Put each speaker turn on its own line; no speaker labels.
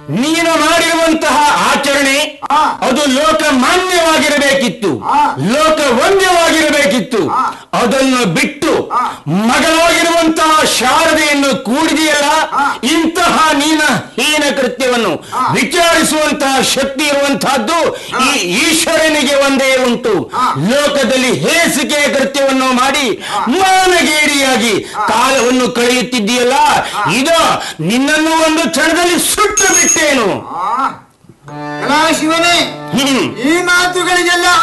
ನೀನು ಮಾಡಿರುವಂತಹ ಆಚರಣೆ
ಆ.
ಅದು ಲೋಕಮಾನ್ಯವಾಗಿರಬೇಕಿತ್ತು
ಆ.
ಲೋಕವಂದ್ಯವಾಗಿರಬೇಕಿತ್ತು
ಆ.
ಅದನ್ನು ಬಿಟ್ಟು
ಆ.
ಮಗಳಾಗಿರುವಂತಹ ಶಾರದೆಯನ್ನು ಕೂಡಿದೆಯಲ್ಲ
ಆ.
ಇಂತಹ ನೀನ ಹೀನ ಕೃತ್ಯವನ್ನು
ಆ.
ವಿಚಾರಿಸುವಂತಹ ಶಕ್ತಿ ಇರುವಂತಹದ್ದು ಈ ಈಶ್ವರನಿಗೆ ಒಂದೇ ಉಂಟು
ಆ.
ಲೋಕದಲ್ಲಿ ಹೇಸಿಕೆಯ ಕೃತ್ಯವನ್ನು ಮಾಡಿ
ಆ.
ಮಾನಗೇಡಿಯಾಗಿ ಕಾಲವನ್ನು ಕಳೆಯುತ್ತಿದ್ದೀಯಲ್ಲ ಇದು ನಿನ್ನನ್ನು ಒಂದು ಕ್ಷಣದಲ್ಲಿ ಸುಟ್ಟು ಬಿಟ್ಟೇನು
ಆ, ಎಲ್ಲ ಶಿವನೇ
ಹ್ಮ್
ಈ ಮಾತುಗಳಿಗೆಲ್ಲ